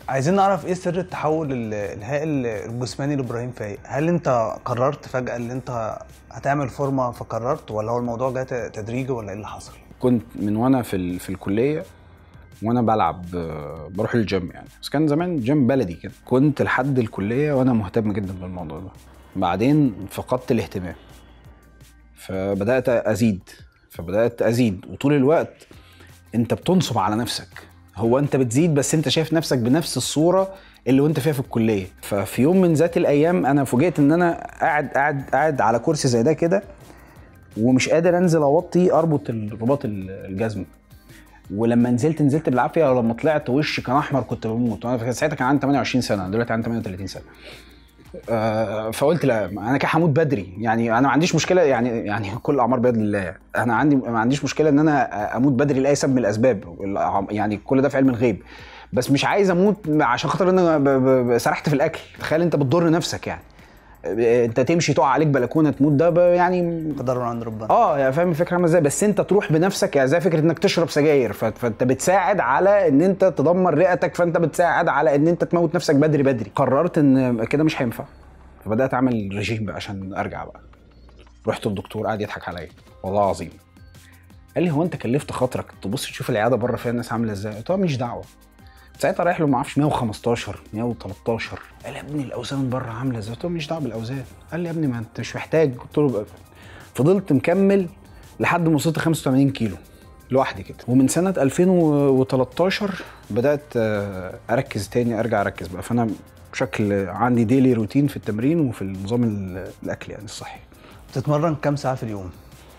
عايزين نعرف ايه سر التحول ال- الهائل الجسماني لابراهيم فايق هل انت قررت فجاه ان انت هتعمل فورمه فقررت ولا هو الموضوع جه ت- تدريجي ولا ايه اللي حصل كنت من وانا في ال... في الكليه وانا بلعب آه، بروح الجيم يعني بس كان زمان جيم بلدي كده كنت لحد الكليه وانا مهتم جدا بالموضوع ده بعدين فقدت الاهتمام فبدات ازيد فبدات ازيد وطول الوقت انت بتنصب على نفسك هو انت بتزيد بس انت شايف نفسك بنفس الصوره اللي وانت فيها في الكليه ففي يوم من ذات الايام انا فوجئت ان انا قاعد قاعد قاعد على كرسي زي ده كده ومش قادر انزل اوطي اربط الرباط الجزمه ولما نزلت نزلت بالعافيه ولما طلعت وشي كان احمر كنت بموت وانا فاكر ساعتها كان عندي 28 سنه دلوقتي عندي 38 سنه آه، فقلت لا انا كده هموت بدري يعني انا ما عنديش مشكله يعني يعني كل الاعمار بيد الله انا عندي ما عنديش مشكله ان انا اموت بدري لاي سبب من الاسباب يعني كل ده في علم الغيب بس مش عايز اموت عشان خاطر انا ب- ب- ب- سرحت في الاكل تخيل انت بتضر نفسك يعني انت تمشي تقع عليك بلكونه تموت ده ب- يعني قدر من عند ربنا اه يعني فاهم الفكره عامله ازاي بس انت تروح بنفسك يعني زي فكره انك تشرب سجاير ف- فانت بتساعد على ان انت تدمر رئتك فانت بتساعد على ان انت تموت نفسك بدري بدري قررت ان كده مش هينفع فبدات اعمل ريجيم بقى عشان ارجع بقى رحت للدكتور قعد يضحك عليا والله العظيم قال لي هو انت كلفت خاطرك تبص تشوف العياده بره فيها الناس عامله ازاي قلت له ماليش دعوه ساعتها رايح له ما اعرفش 115 113 قال لي يا ابني الاوزان بره عامله ازاي قلت له ماليش دعوه بالاوزان قال لي يا ابني ما انت مش محتاج قلت له بقى. فضلت مكمل لحد ما وصلت 85 كيلو لوحدي كده ومن سنه 2013 بدات آه، اركز تاني ارجع اركز بقى فانا بشكل عندي ديلي روتين في التمرين وفي النظام ال- الاكل يعني الصحي بتتمرن كام ساعه في اليوم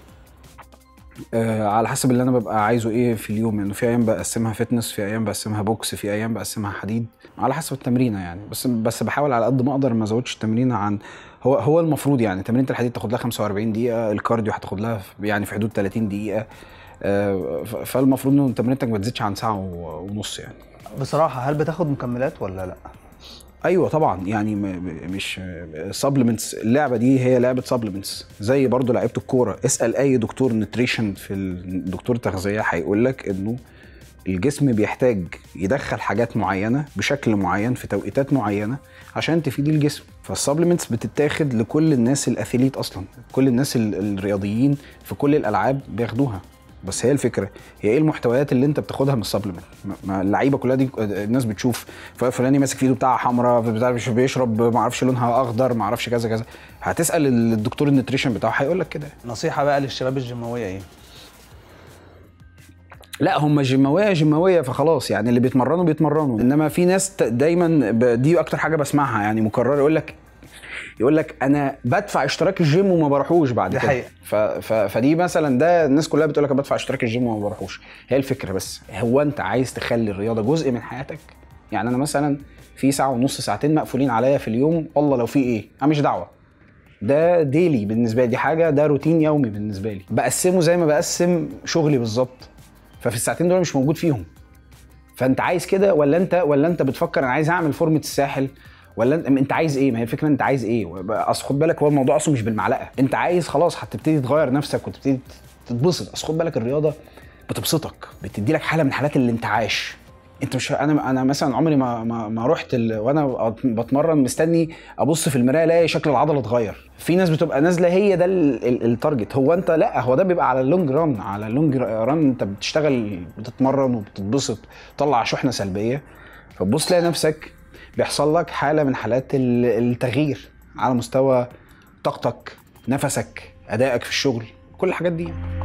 آه على حسب اللي انا ببقى عايزه ايه في اليوم يعني في ايام بقسمها فتنس في ايام بقسمها بوكس في ايام بقسمها حديد على حسب التمرينه يعني بس بس بحاول على قد ما اقدر ما ازودش التمرينه عن هو هو المفروض يعني تمرينه الحديد تاخد لها 45 دقيقه الكارديو هتاخد لها في- يعني في حدود 30 دقيقه آه ف- فالمفروض ان تمرينتك ما تزيدش عن ساعه و- ونص يعني بصراحه هل بتاخد مكملات ولا لا ايوه طبعا يعني م- م- مش سبلمنتس اللعبه دي هي لعبه سبلمنتس زي برضو لعيبه الكوره اسال اي دكتور نوتريشن في ال- دكتور تغذيه هيقول لك انه الجسم بيحتاج يدخل حاجات معينه بشكل معين في توقيتات معينه عشان تفيد الجسم فالسبلمنتس بتتاخد لكل الناس الاثليت اصلا كل الناس ال- الرياضيين في كل الالعاب بياخدوها بس هي الفكره هي ايه المحتويات اللي انت بتاخدها من السبلمنت ما اللعيبه كلها دي الناس بتشوف فلان ماسك في ايده بتاع حمراء بتاع مش بيشرب ما اعرفش لونها اخضر ما اعرفش كذا كذا هتسال الدكتور النوتريشن بتاعه هيقول لك كده نصيحه بقى للشباب الجيماويه ايه لا هم جيماويه جيماويه فخلاص يعني اللي بيتمرنوا بيتمرنوا انما في ناس ت- دايما ب- دي اكتر حاجه بسمعها يعني مكرره يقول لك يقول لك انا بدفع اشتراك الجيم وما بروحوش بعد دي كده حقيقة. ف... ف... فدي مثلا ده الناس كلها بتقول لك أنا بدفع اشتراك الجيم وما بروحوش هي الفكره بس هو انت عايز تخلي الرياضه جزء من حياتك يعني انا مثلا في ساعه ونص ساعتين مقفولين عليا في اليوم والله لو في ايه انا مش دعوه ده ديلي بالنسبه لي دي حاجه ده روتين يومي بالنسبه لي بقسمه زي ما بقسم شغلي بالظبط ففي الساعتين دول مش موجود فيهم فانت عايز كده ولا انت ولا انت بتفكر انا عايز اعمل فورمه الساحل ولا انت, انت عايز ايه ما هي الفكره انت عايز ايه اصل خد بالك هو الموضوع اصلا مش بالمعلقه انت عايز خلاص هتبتدي تغير نفسك وتبتدي تتبسط اصل خد بالك الرياضه بتبسطك بتدي لك حاله من حالات الانتعاش انت مش انا انا مثلا عمري ما ما, ما رحت ال... وانا بتمرن مستني ابص في المرايه الاقي شكل العضله اتغير في ناس بتبقى نازله هي ده ال- ال- التارجت هو انت لا هو ده بيبقى على اللونج ران على اللونج ران انت بتشتغل بتتمرن وبتتبسط تطلع شحنه سلبيه فتبص تلاقي نفسك بيحصل لك حاله من حالات ال- التغيير على مستوى طاقتك نفسك ادائك في الشغل كل الحاجات دي